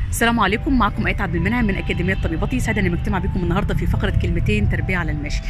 السلام عليكم معكم آية عبد المنعم من أكاديمية طبيبتي سعيدة إني مجتمع بكم النهاردة في فقرة كلمتين تربية على المشي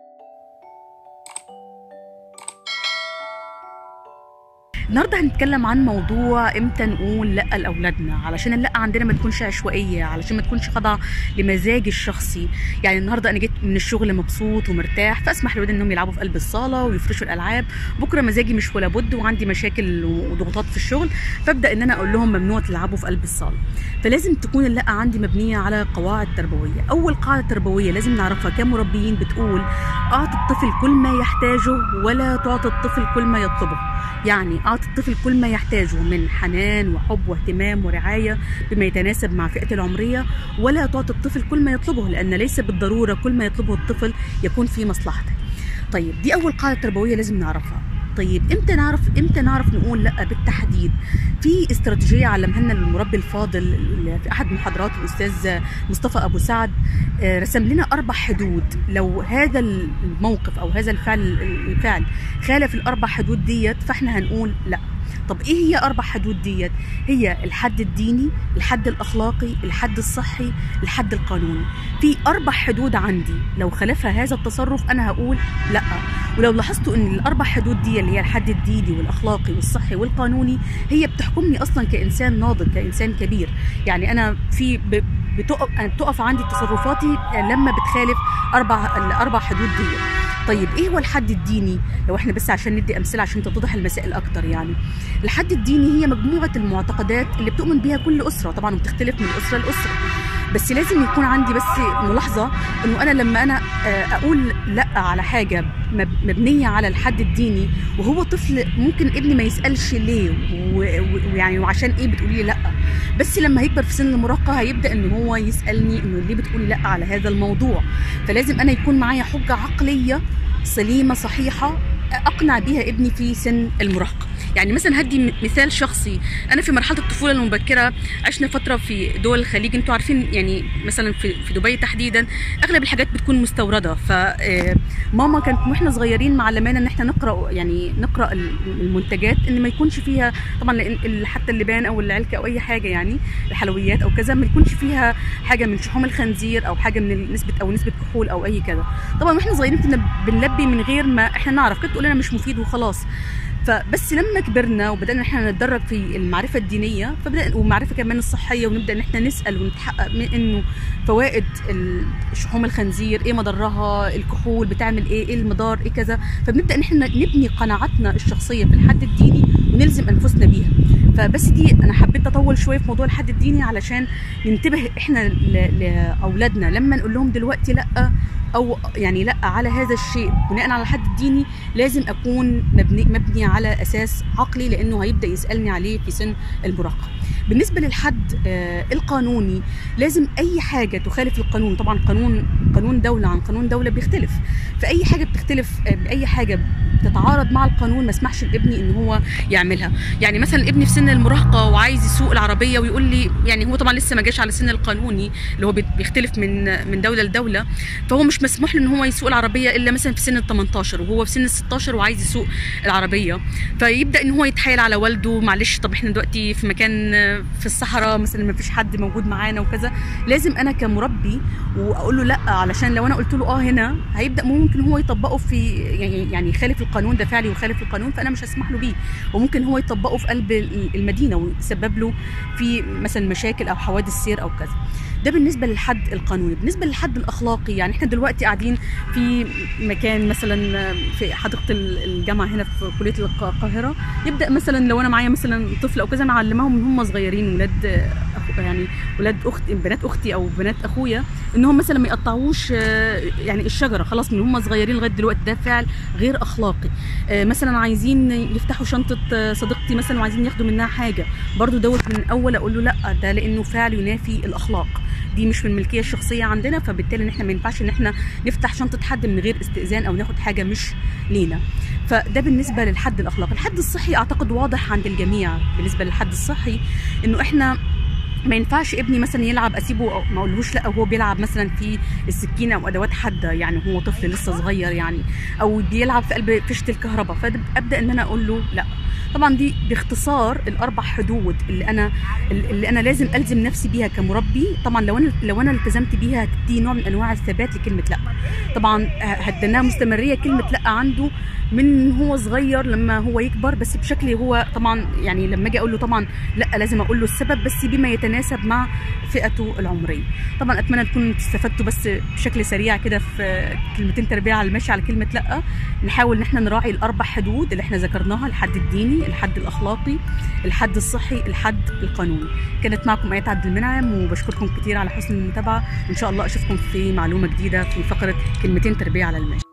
النهارده هنتكلم عن موضوع امتى نقول لا لاولادنا علشان اللا عندنا ما تكونش عشوائيه علشان ما تكونش خاضعه لمزاجي الشخصي يعني النهارده انا جيت من الشغل مبسوط ومرتاح فاسمح لاولادي انهم يلعبوا في قلب الصاله ويفرشوا الالعاب بكره مزاجي مش ولا بد وعندي مشاكل وضغوطات في الشغل فابدا ان انا اقول لهم ممنوع تلعبوا في قلب الصاله فلازم تكون اللا عندي مبنيه على قواعد تربويه اول قاعده تربويه لازم نعرفها كمربيين بتقول اعطي الطفل كل ما يحتاجه ولا تعطي الطفل كل ما يطلبه يعني اعطي الطفل كل ما يحتاجه من حنان وحب واهتمام ورعايه بما يتناسب مع فئته العمريه ولا تعطي الطفل كل ما يطلبه لان ليس بالضروره كل ما يطلبه الطفل يكون في مصلحته. طيب دي اول قاعده تربويه لازم نعرفها. طيب امتى نعرف امتى نعرف نقول لا بالتحديد في استراتيجيه علمها لنا المربي الفاضل في احد محاضرات الاستاذ مصطفى ابو سعد رسم لنا اربع حدود لو هذا الموقف او هذا الفعل الفعل خالف الاربع حدود ديت فاحنا هنقول لا طب ايه هي اربع حدود ديت هي الحد الديني الحد الاخلاقي الحد الصحي الحد القانوني في اربع حدود عندي لو خالفها هذا التصرف انا هقول لا ولو لاحظتوا ان الاربع حدود دي اللي هي الحد الديني والاخلاقي والصحي والقانوني هي بتحكمني اصلا كانسان ناضج كانسان كبير يعني انا في بتقف بتقف عندي تصرفاتي لما بتخالف اربع الاربع حدود دي طيب ايه هو الحد الديني لو احنا بس عشان ندي امثله عشان تتضح المسائل اكتر يعني الحد الديني هي مجموعه المعتقدات اللي بتؤمن بها كل اسره طبعا وبتختلف من اسره لاسره بس لازم يكون عندي بس ملاحظه انه انا لما انا اقول لا على حاجه مبنيه على الحد الديني وهو طفل ممكن ابني ما يسالش ليه ويعني وعشان ايه بتقولي لي لا بس لما هيكبر في سن المراهقه هيبدا ان هو يسالني انه ليه بتقولي لا على هذا الموضوع فلازم انا يكون معايا حجه عقليه سليمه صحيحه اقنع بيها ابني في سن المراهقه يعني مثلا هدي مثال شخصي انا في مرحله الطفوله المبكره عشنا فتره في دول الخليج انتوا عارفين يعني مثلا في في دبي تحديدا اغلب الحاجات بتكون مستورده فماما كانت واحنا صغيرين معلمانا ان احنا نقرا يعني نقرا المنتجات ان ما يكونش فيها طبعا لان حتى اللبان او العلكه او اي حاجه يعني الحلويات او كذا ما يكونش فيها حاجه من شحوم الخنزير او حاجه من نسبه او نسبه كحول او اي كذا طبعا واحنا صغيرين كنا بنلبي من غير ما احنا نعرف كانت تقول لنا مش مفيد وخلاص فبس لما كبرنا وبدانا احنا نتدرب في المعرفه الدينيه فبدا والمعرفه كمان الصحيه ونبدا ان احنا نسال ونتحقق من انه فوائد شحوم الخنزير ايه مضرها الكحول بتعمل ايه ايه المضار ايه كذا فبنبدا ان احنا نبني قناعاتنا الشخصيه في الحد الديني ونلزم انفسنا بيها فبس دي انا حبيت اطول شويه في موضوع الحد الديني علشان ننتبه احنا لاولادنا لما نقول لهم دلوقتي لا او يعني لا على هذا الشيء بناء على الحد الديني لازم اكون مبني مبني على اساس عقلي لانه هيبدا يسالني عليه في سن المراهقه بالنسبه للحد آه القانوني لازم اي حاجه تخالف القانون طبعا قانون قانون دوله عن قانون دوله بيختلف فاي حاجه بتختلف آه باي حاجه تتعارض مع القانون ما اسمحش لابني ان هو يعملها يعني مثلا ابني في سن المراهقه وعايز يسوق العربيه ويقول لي يعني هو طبعا لسه ما جاش على السن القانوني اللي هو بيختلف من من دوله لدوله فهو مش مسموح له ان هو يسوق العربيه الا مثلا في سن ال 18 وهو في سن ال 16 وعايز يسوق العربيه فيبدا ان هو يتحايل على والده معلش طب احنا دلوقتي في مكان في الصحراء مثلا ما فيش حد موجود معانا وكذا لازم انا كمربي واقول له لا علشان لو انا قلت له اه هنا هيبدا ممكن هو يطبقه في يعني يعني يخالف القانون ده فعلي وخالف القانون فانا مش هسمح له بيه وممكن هو يطبقه في قلب المدينه ويسبب له في مثلا مشاكل او حوادث سير او كذا ده بالنسبه للحد القانوني بالنسبه للحد الاخلاقي يعني احنا دلوقتي قاعدين في مكان مثلا في حديقه الجامعه هنا في كليه القاهره يبدا مثلا لو انا معايا مثلا طفل او كذا معلماهم من هم صغيرين ولاد يعني ولاد اختي بنات اختي او بنات اخويا انهم مثلا ما يقطعوش يعني الشجره خلاص من هم صغيرين لغايه دلوقتي ده فعل غير اخلاقي مثلا عايزين يفتحوا شنطه صديقتي مثلا وعايزين ياخدوا منها حاجه برضو دوت من الاول اقول له لا ده لانه فعل ينافي الاخلاق دي مش من الملكيه الشخصيه عندنا فبالتالي ان احنا ما ينفعش ان احنا نفتح شنطه حد من غير استئذان او ناخد حاجه مش لينا فده بالنسبه للحد الاخلاقي الحد الصحي اعتقد واضح عند الجميع بالنسبه للحد الصحي انه احنا ما ينفعش ابني مثلا يلعب اسيبه أو ما اقولهوش لا وهو بيلعب مثلا في السكينه او ادوات حاده يعني هو طفل لسه صغير يعني او بيلعب في قلب فيشه الكهرباء فابدا ان انا اقول له لا طبعا دي باختصار الاربع حدود اللي انا اللي انا لازم الزم نفسي بيها كمربي طبعا لو انا لو انا التزمت بيها هتدي نوع من انواع الثبات لكلمه لا طبعا هتدناها مستمريه كلمه لا عنده من هو صغير لما هو يكبر بس بشكل هو طبعا يعني لما اجي اقول له طبعا لا لازم اقول له السبب بس بما يتناسب مع فئته العمريه طبعا اتمنى تكونوا استفدتوا بس بشكل سريع كده في كلمتين تربيه على المشي على كلمه لا نحاول ان احنا نراعي الاربع حدود اللي احنا ذكرناها الحد الديني الحد الاخلاقي الحد الصحي الحد القانوني كانت معكم ايات عبد المنعم وبشكركم كتير على حسن المتابعه ان شاء الله اشوفكم في معلومه جديده في فقره كلمتين تربيه على المشي